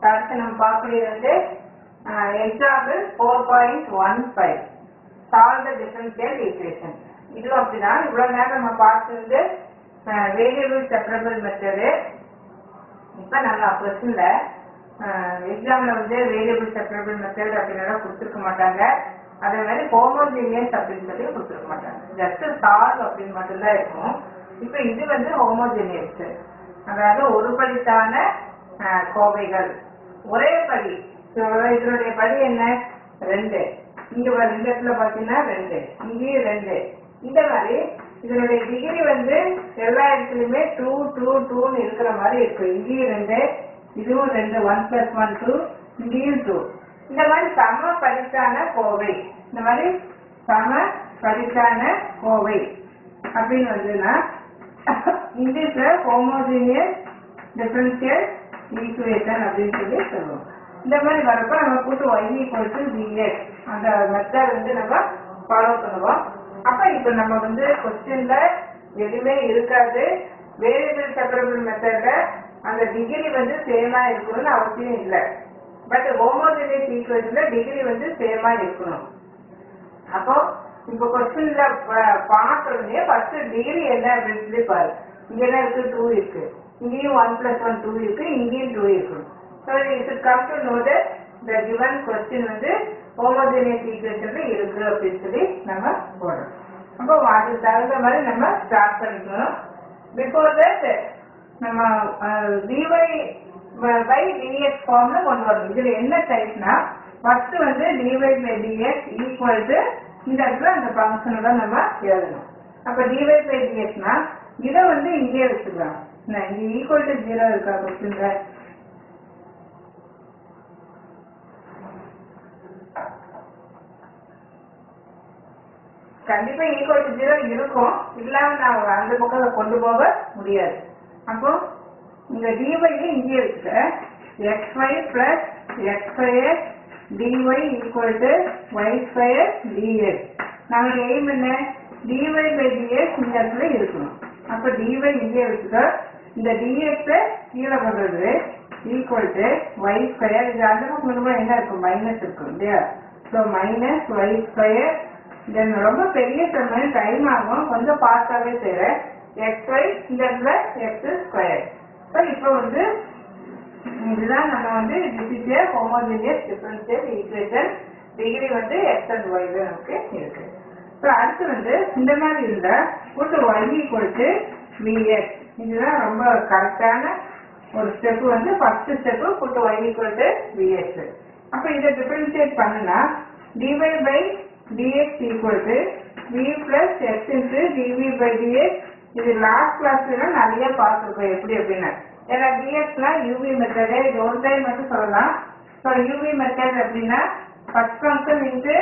அடுத்து நம்ம பார்க்கக்கூடியது வந்து example four point one five solve the differential equation இதுவும் அப்படிதான் இவ்வளவு நேரம் நம்ம பார்த்தது வேரியபிள் செப்பரபிள் மெத்தடு இப்ப நம்ம கொஸ்டின்ல எக்ஸாம்ல வந்து வேரியபிள் செப்பரபிள் மெத்தட் அப்படின்னு கொடுத்துருக்க மாட்டாங்க அதே மாதிரி ஹோமோஜீனியஸ் அப்படின்னு சொல்லி கொடுத்துருக்க மாட்டாங்க ஜஸ்ட் சால்வ் அப்படின்னு மட்டும்தான் இருக்கும் இப்ப இது வந்து ஹோமோஜீனியஸ் அதாவது ஒரு படித்தான அஹ், கோவைகள் ஒரே படி So, இதனுடைய படி என்ன ரெண்டு இங்க வ- இந்த இடத்துல பாத்தீங்கன்னா ரெண்டு இங்கேயும் ரெண்டு இந்த மாதிரி இதனுடைய டிகிரி வந்து எல்லா இடத்துலயுமே டூ டூ டூன்னு இருக்கிற மாதிரி இருக்கு இங்கேயும் ரெண்டு இதுவும் ரெண்டு ஒன் பிளஸ் ஒன் டூ இங்கேயும் டூ இந்த மாதிரி சம பரிசான கோவை இந்த மாதிரி சம பரிசான கோவை அப்படின்னு வந்ததுன்னா இங்கிலீஷ்ல ஹோமோஜீனியஸ் டிஃபரன்ஷியல் ஈக்குவேஷன் அப்படின்னு சொல்லி சொல்லுவோம் இந்த மாதிரி வரப்ப நம்ம கூட்டு y ஈக்குவல் டு விஎக்ஸ் அந்த மெத்தட் வந்து நம்ம ஃபாலோ பண்ணுவோம் அப்ப இப்ப நம்ம வந்து கொஸ்டின்ல எதுவுமே இருக்காது வேரியபிள் செப்பரபிள் மெத்தட்ல அந்த டிகிரி வந்து சேமா இருக்கணும்னு அவசியம் இல்லை பட் ஹோமோஜினியஸ் ஈக்குவேஷன்ல டிகிரி வந்து சேமா இருக்கணும் அப்போ இப்போ கொஸ்டின்ல பார்த்தோடனே ஃபர்ஸ்ட் டிகிரி என்ன அப்படின்னு சொல்லி பாரு இங்க என்ன இருக்கு டூ இருக்கு இங்கேயும் ஒன் பிளஸ் ஒன் டூ இருக்கு இங்கேயும் டூ இருக்கு ஸோ இது come to know that the given question வந்து ஹோமோஜினியஸ் ஈக்குவேஷன்ல இருக்கு அப்படின்னு சொல்லி நம்ம போடணும் அப்போ அதுக்கு தகுந்த மாதிரி நம்ம ஸ்டார்ட் பண்ணிக்கணும் பிஃபோர் தட் நம்ம டிவை பை டிஎக்ஸ் ஃபார்ம்ல கொண்டு வரணும் இதுல என்ன டைப்னா ஃபர்ஸ்ட் வந்து dy by dx equal to இந்த இடத்துல அந்த ஃபங்க்ஷனை தான் நம்ம எழுதணும் அப்ப டிவை பை டிஎக்ஸ்னா இதை வந்து இங்கே வச்சுக்கலாம் நான் இங்க ஈக்குவல் டு ஜீரோ இருக்கா கொஸ்டின்ல கண்டிப்பா ஈக்குவல் டு ஜீரோ இருக்கும் இல்லாம நான் அந்த பக்கம் கொண்டு போக முடியாது அப்போ இந்த டிஒய் இங்கே இருக்கு x y plus x square dy equal to y square dx நம்மளுடைய எய்ம் என்ன டிஒய் பை டிஎக்ஸ் இந்த இடத்துல இருக்கணும் அப்ப டிஒய் இங்கே வச்சுக்கோ இந்த டிஎக்ஸ கீழே பண்றது ஈக்குவல் டு ஒய் ஸ்கொயர் இது அந்த பக்கம் கொண்டு என்ன இருக்கும் மைனஸ் இருக்கும் இல்லையா so minus y square then ரொம்ப பெரிய சம்ம டைம் ஆகும் கொஞ்சம் ஃபாஸ்டாகவே செய்கிறேன் எக்ஸ் ஒய் இந்த இடத்துல எக்ஸ் ஸ்கொயர் ஸோ இப்போ வந்து இதுதான் நம்ம வந்து டிசிஜியர் ஹோமோஜினியஸ் டிஃபரன்ஷியல் ஈக்குவேஷன் டிகிரி வந்து எக்ஸ் அண்ட் ஒய் நமக்கு இருக்கு ஸோ அடுத்து வந்து இந்த மாதிரி இருந்தா கூட்டு ஒய் ஈக்குவல் விஎக்ஸ் இதுதான் ரொம்ப கரெக்டான ஒரு ஸ்டெப் வந்து ஃபர்ஸ்ட் ஸ்டெப் கூட்டு ஒய் ஈக்குவல் டு விஎக்ஸ் அப்போ இதை டிஃபரன்ஷியேட் பண்ணுனா dy by dx equal to v plus x into dv by dx இது லாஸ்ட் கிளாஸ்ல நிறைய பார்த்துருக்கோம் எப்படி அப்படின்னா ஏன்னா dxனா யூவி மெத்தடு இது ஒரு டைம் மட்டும் சொல்லலாம் ஸோ யூவி மெத்தட் அப்படின்னா first function into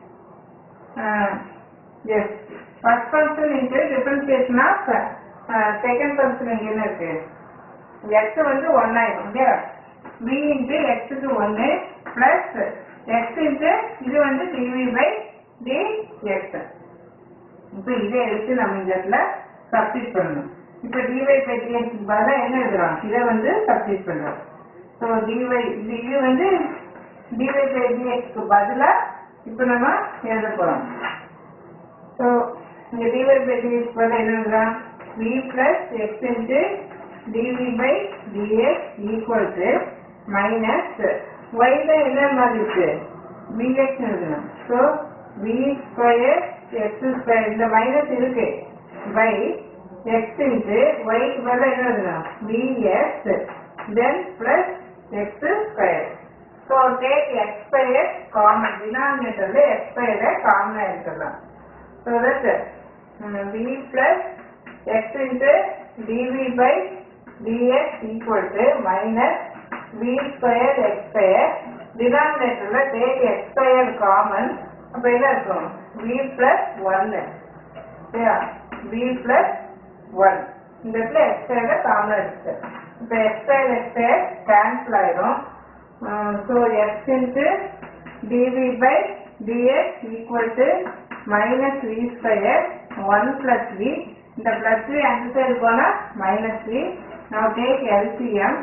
s first function into differentiation of second function இங்க என்ன இருக்கு எக்ஸ் வந்து ஒன் ஆயிடும் இல்லையா v இன்ட்டு எக்ஸுக்கு ஒன்று பிளஸ் எக்ஸ் இன்ட்டு இது வந்து டிவி பை டி எக்ஸ் இப்போ இதை எடுத்து நம்ம இந்த இடத்துல சப்ஸ்டிட் பண்ணணும் இப்போ டிவை பை டிஎக்ஸ் பதிலாக என்ன எழுதுறோம் இதை வந்து சப்ஸ்டிட் பண்ணுறோம் ஸோ டிவை இது இது வந்து டிவை பை டிஎக்ஸ்க்கு பதிலாக இப்போ நம்ம எழுத போகிறோம் ஸோ இங்க dy by dx பதிலா என்ன எழுதலாம் v plus x into dv by dx equal to minus y ல என்ன மாதிரி இருக்கு vx எழுதணும் so v square x square இந்த மைனஸ் இருக்கு by x into y க்கு பதிலா என்ன எழுதணும் vx then plus x square so take x square common டினாமினேட்டர்ல x square காமனா எடுத்துடலாம் So that uh, v plus x into dv by dx equal to minus v square x square denominatorல take x square common அப்ப என்ன இருக்கும் v plus 1 சரியா v plus 1 இந்த இடத்துல x square common இருக்கு இப்ப x square x square cancel ஆயிடும் so x into dv by dx equal to minus v square 1 plus v இந்த plus v அந்த சைடு போனா minus v now take LCM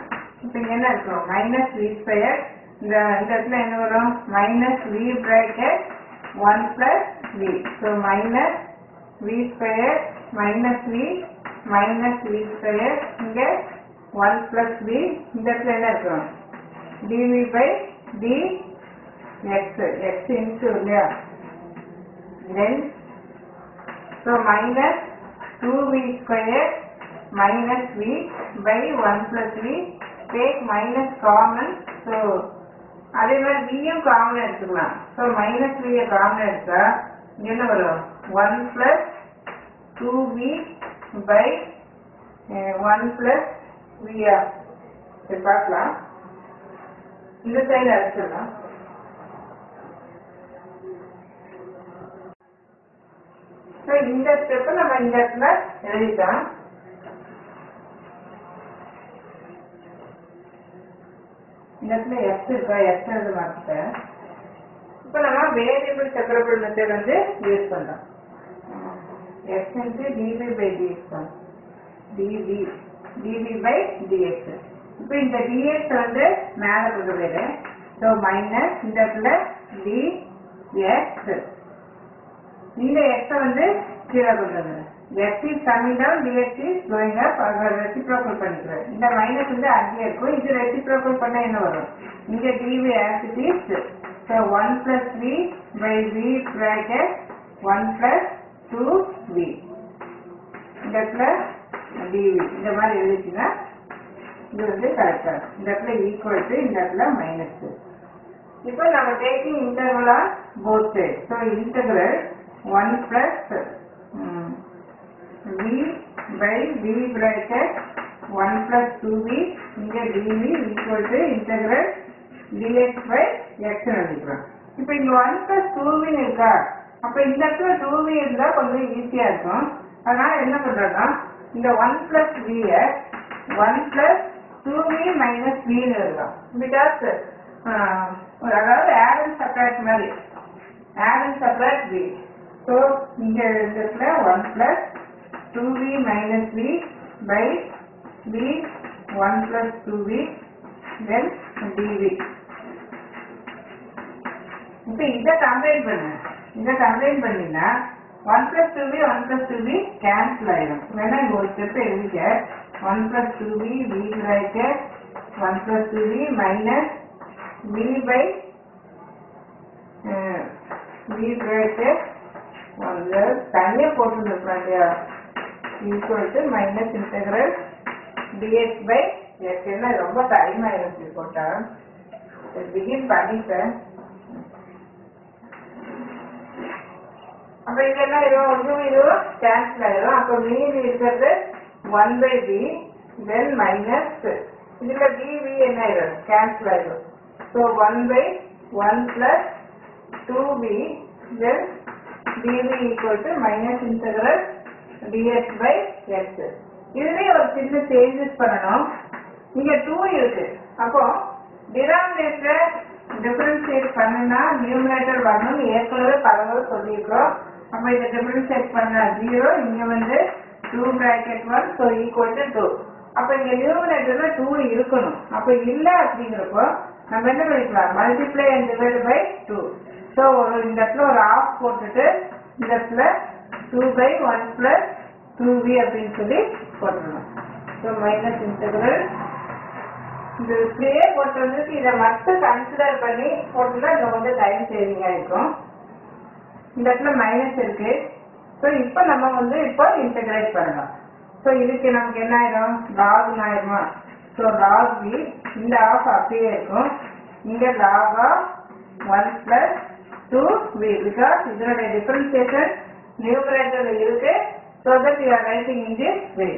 இப்போ இங்க என்ன இருக்கும் மைனஸ் வி ஸ்கொயர் இந்த இந்த இடத்துல என்ன வரும் minus v bracket one plus v so minus v square minus v minus v square இங்க ஒன் பிளஸ் வி இந்த இடத்துல என்ன இருக்கும் dv by d x x into இல்லையா then so minus two v square minus v by 1 plus v take minus common so அதே மாதிரி v யும் common எடுத்துக்கலாம் ஸோ மைனஸ் v காமன் எடுத்தா இங்க என்ன வரும் one plus two v by one plus விஆ சரி பார்க்கலாம் இந்த சைடு அடிச்சிடலாம் ஸோ இந்த ஸ்டெப்பை நம்ம இந்த இடத்துல எழுதிக்கலாம் இந்த இடத்துல எக்ஸ் இருக்கா எக்ஸ் எழுத மாட்டேன் இப்போ நம்ம வேரியபிள் செப்பரபிள் மெத்தட் வந்து யூஸ் பண்றோம் x into dv by dx தான் டிவி டிவி பை டிஎக்ஸ் இப்போ இந்த டிஎக்ஸ் வந்து மேலே கொண்டு போயிடுறேன் ஸோ மைனஸ் இந்த இடத்துல டி எக்ஸ் இந்த எக்ஸை வந்து கீழே கொண்டு வந்துடுறேன் x is coming down dx is going up reciprocal பண்ணிக்கிறேன் இந்த மைனஸ் வந்து அங்கேயே இருக்கும் இது ரெசிப்ரோக்கல் பண்ணா என்ன வரும் இங்க dv as it is so one plus v by v bracket one plus two v இந்த இடத்துல டிவி இந்த மாதிரி எழுதிச்சுன்னா இது வந்து கரெக்டா இருக்கும் இந்த இடத்துல ஈக்குவல் டு இந்த இடத்துல மைனஸ் இப்போ நம்ம taking interval on both side so integral one plus v by v bracket 1 plus 2v இங்க dv equal to integral dx by x எழுதிக்கிறோம் இப்போ இங்க 1 plus 2v இருக்கா அப்ப இந்த இடத்துல 2v இருந்தா கொஞ்சம் ஈஸியா இருக்கும் அதனால என்ன பண்றோம்னா இந்த 1 plus v ய 1 plus 2v minus v ன்னு எழுதலாம் பிகாஸ் அதாவது ஆட் அண்ட் சப்ராக்ட் மாதிரி add and subtract v so இங்க இந்த இடத்துல 1 plus 2v minus v by v 1 plus 2v then dv இப்போ இதை கம்பைன் பண்ணு இதை கம்பைன் பண்ணினா 1 plus 2v 1 plus 2v cancel ஆயிடும் வேணா இங்க ஒரு ஸ்டெப் எழுதிக்க 1 plus 2v v bracket 1 plus 2v minus v by uh, v bracket ஒன்று தனியாக போட்டுருந்துருக்கலாம் இல்லையா equal to minus integral dx by x என்ன ரொம்ப டைம் ஆயிடுச்சு போட்டா பிகின் பண்ணிட்டேன் அப்ப இது என்ன ஆயிரும் இதுவும் இதுவும் கேன்சல் ஆயிரும் அப்ப மீதி இருக்கிறது one by v then minus இதுல பிவி என்ன ஆயிரும் கேன்சல் ஆயிரும் so one by one plus two v then dv equal to minus integral dx by x இதுலயே ஒரு சின்ன சேஞ்சஸ் பண்ணணும் இங்க 2 இருக்கு அப்போ டினாமினேட்டர் டிஃபரன்ஷியேட் பண்ணுனா நியூமரேட்டர் வரணும் ஏற்கனவே பலவரை சொல்லியிருக்கிறோம் அப்ப இதை டிஃபரன்ஷியேட் பண்ணா ஜீரோ இங்க வந்து two bracket one so equal to two அப்ப இங்க நியூமரேட்டர்ல டூ இருக்கணும் அப்ப இல்ல அப்படிங்கிறப்போ நம்ம என்ன பண்ணிக்கலாம் multiply and divide by two so ஒரு இந்த இடத்துல ஒரு ஆஃப் போட்டுட்டு இந்த இடத்துல two by one plus two v அப்படின்னு சொல்லி போட்டுருணும் ஸோ மைனஸ் இன்டெகிரல் இந்த இப்படியே போட்டு வந்துட்டு இதை மட்டும் கன்சிடர் பண்ணி போட்டுனா இங்க கொஞ்சம் டைம் சேவிங் ஆயிருக்கும் இந்த இடத்துல மைனஸ் இருக்கு ஸோ இப்போ நம்ம வந்து இப்போ இன்டெகிரேட் பண்ணலாம் ஸோ இதுக்கு நமக்கு என்ன ஆயிடும் லாக் ஆயிருமா ஸோ லாக் வி இந்த ஆஃப் அப்படியே இருக்கும் இங்க log of one plus two v because இதனுடைய டிஃபரன்சியேஷன் நியூமரேட்டர்ல இருக்கு so that you are writing in this way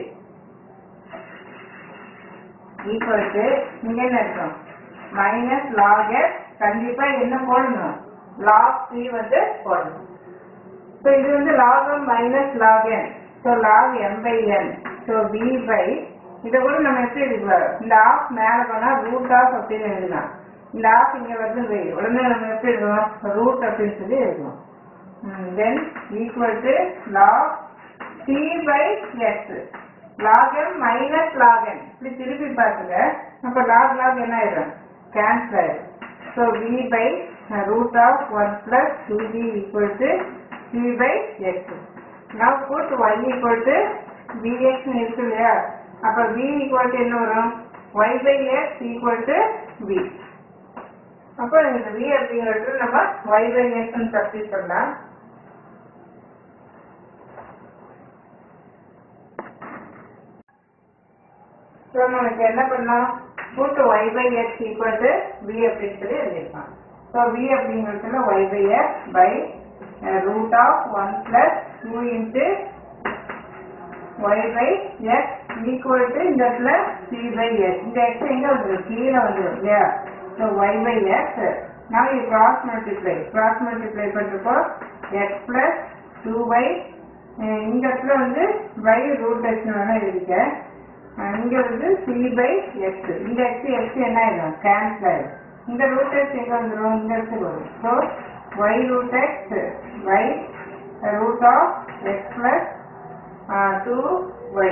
equal to இங்க என்ன இருக்கும் மைனஸ் லாக் எக்ஸ் கண்டிப்பா என்ன போடணும் லாக் சி வந்து போடணும் ஸோ இது வந்து log m minus log n so log m by n so b by இதை கூட நம்ம எப்படி எழுதிக்கலாம் இந்த ஆஃப் மேலே போனா ரூட் ஆஃப் அப்படின்னு எழுதலாம் இந்த ஆஃப் இங்க வந்து வை உடனே நம்ம எப்படி எழுதுவோம் ரூட் அப்படின்னு சொல்லி எழுதுவோம் then equal to log c by x log m minus log n இப்படி திருப்பி பாருங்க அப்போ லாக் லாக் என்ன ஆயிடும் கேன்சல் ஆயிடும் so v by root of one plus two b equal to c by x now put y equal to பிஎக்ஸ்னு இருக்கு இல்லையா அப்போ பி ஈக்குவல் டு என்ன வரும் y by x equal to b அப்போ இந்த வி அப்படிங்கிறது நம்ம ஒய் பை எக்ஸ்னு சப்ஸ்டிட் பண்ணலாம் ஸோ நமக்கு என்ன பண்ணோம் put y by x equal to v அப்படின்னு சொல்லி எழுதியிருக்கோம் ஸோ வி அப்படிங்கிறதுல y by x by root of one plus two into y by x equal to இந்த இடத்துல சி பை எக்ஸ் இந்த எக்ஸ் எங்கே வந்துடும் கீழே வந்துடும் இல்லையா ஸோ ஒய் பை எக்ஸ் நான் இது கிராஸ் மல்டிப்ளை கிராஸ் மல்டிப்ளை பண்ணுறப்போ எக்ஸ் பிளஸ் டூ பை இந்த இடத்துல வந்து பை ரூட் எக்ஸ் வேணால் எழுதிக்க இங்க வந்து சி பை எக்ஸ் இந்த எக்ஸ் எக்ஸ் என்ன ஆயிடும் கேன்சல் ஆயிடும் இந்த ரூட் எக்ஸ் எங்க வந்துடும் இந்த இடத்துக்கு வரும் so y root x by root of x plus two y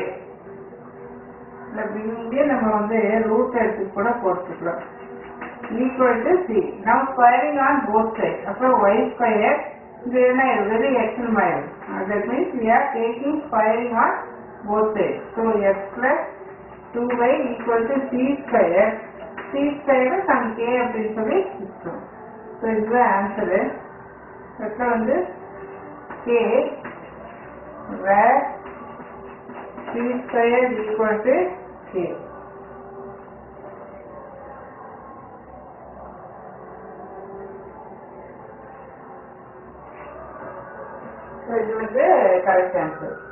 இங்கே நம்ம வந்து ரூட் எடுத்து கூட போட்டுக்கலாம் ஈக்குவல் டு சி நம்ம ஸ்கொயரிங் ஆன் போத் சைட் அப்புறம் ஒய் ஸ்கொயர் இது என்ன ஆயிடும் வெறும் எக்ஸ் ஆயிடும் that means we are taking squaring on both sides. So x plus 2y equal to c square. c square some k அப்படின்னு சொல்லி இருக்கும் ஸோ இதுதான் ஆன்சரு இதில் வந்து k where c square equal to k. So இது வந்து correct answer